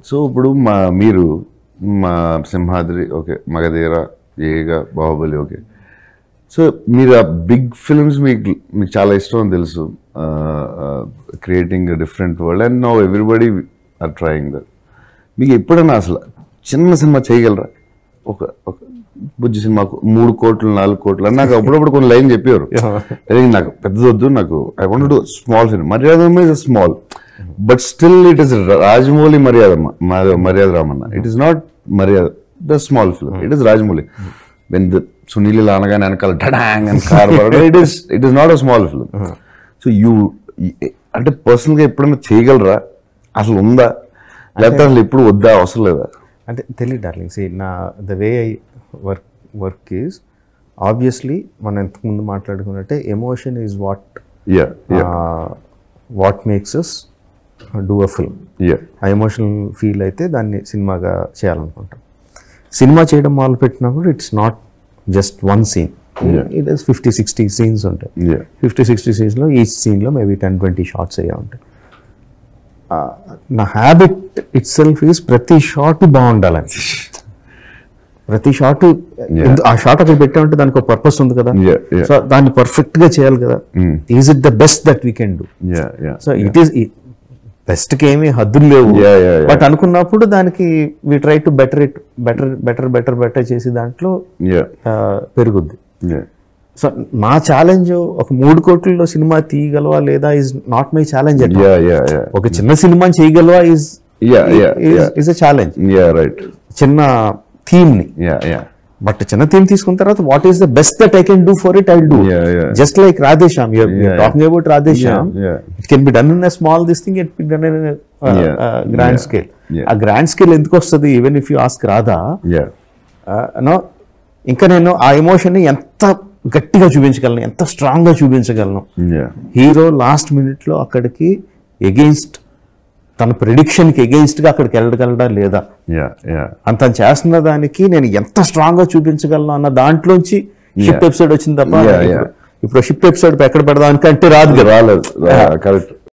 So ఇప్పుడు మా మీరు మా సింహాద్రి ఓకే మగధీర ఏగా బాహుబలి ఓకే సో మీరు ఆ బిగ్ ఫిల్మ్స్ మీకు మీకు చాలా ఇష్టం అని తెలుసు creating different world and no everybody are trying that మీకు ఎప్పుడైనా అసలు చిన్న సినిమా చేయగలరా ఒక ఒక బుజ్జి సినిమాకు మూడు కోట్లు నాలుగు కోట్లు అని నాకు అప్పుడప్పుడు కొన్ని లైన్ చెప్పేవారు అదే నాకు పెద్దదొద్దు నాకు I want do small film Maryada is small but still it is Rajamouli Maryada Maryada Ramanna it is not Maryada the small film it is Rajamouli when the Sunil ఇలా అనగానే వెనకాల డడాంగ్ అని car it is it is not a small film so you అంటే personal గా ఎప్పుడైనా చేయగలరా అసలు ఉందా లేకపోతే అసలు ఎప్పుడు వద్దా అవసరం లేదా అంటే తెలియదు డార్లింగ్ సి నా the way I work work is obviously మనం ఇంతకుముందు మాట్లాడుకున్నట్టే emotion is what yeah yeah what makes us do a film yeah ah emotional feel అయితే దాన్ని సినిమాగా చేయాలనుకుంటాం సినిమా చేయడం మొదలు పెట్టినప్పుడు it's not just one scene it is fifty sixty scenes ఉంటాయి యా ఫిఫ్టీ సిక్స్టీ సీన్స్లో ఈ సీన్లో మేబీ టెన్ ట్వంటీ షార్ట్స్ అయ్యా ఉంటాయి ఆ, నా హ్యాబిట్ ఇట్ సెల్ఫ్ ఈజ్ ప్రతి షాట్ బాగుండాలని ప్రతి షాట్ ఆ షాట్ అక్కడ పెట్టామంటే దానికి ఒక పర్పస్ ఉంది కదా Yeah, yeah. సో దాన్ని పర్ఫెక్ట్ గా చేయాలి కదా is it the best that we can do yeah yeah so it is best కి ఏమీ హద్దులు లేవు Yeah, yeah, yeah. బట్ అనుకున్నప్పుడు దానికి we try to better it better better better better చేసి దాంట్లో యా ఆ, పెరుగుద్ది యా సో నా ఛాలెంజ్ ఒక మూడు కోట్లలో సినిమా తీయగలవా లేదా is not my challenge yeah yeah yeah ఒక చిన్న సినిమా చేయగలవా is yeah yeah yeah is a challenge yeah right చిన్న థీమ్ ని యా యా బట్ చిన్న థీమ్ తీసుకున్న తర్వాత what is the best that I can do for it I do Yeah, yeah. Just like Radhe Shyam yeah. Talking about Radhe Shyam yeah. It can be done in a small this thing it be done in Yeah. Grand Yeah. Scale Yeah. Ah grand scale ఎందుకు వస్తుంది even if you ask Radha yeah no ఇంకా నేను ఆ emotion ని ఎంత గట్టిగా చూపించగలను ఎంత స్ట్రాంగ్ గా చూపించగలను యా హీరో లాస్ట్ మినిట్ లో అక్కడికి ఎగెయిన్స్ట్ తన ప్రిడిక్షన్ కి ఎగెయిన్స్ట్ గా అక్కడికి వెళ్ళగలడా లేదా యా యా అంత చేస్తున్న దానికి నేను ఎంత స్ట్రాంగ్ గా చూపించగలను అన్న దాంట్లోంచి షిప్ Yeah. ఎపిసోడ్ వచ్చింది తప్ప Yeah, ఇప్పుడు- yeah. ఇప్పుడు షిప్ ఎపిసోడ్ ఎక్కడ పెడదాం అంటే రాదు కదా రాలేదు కరెక్ట్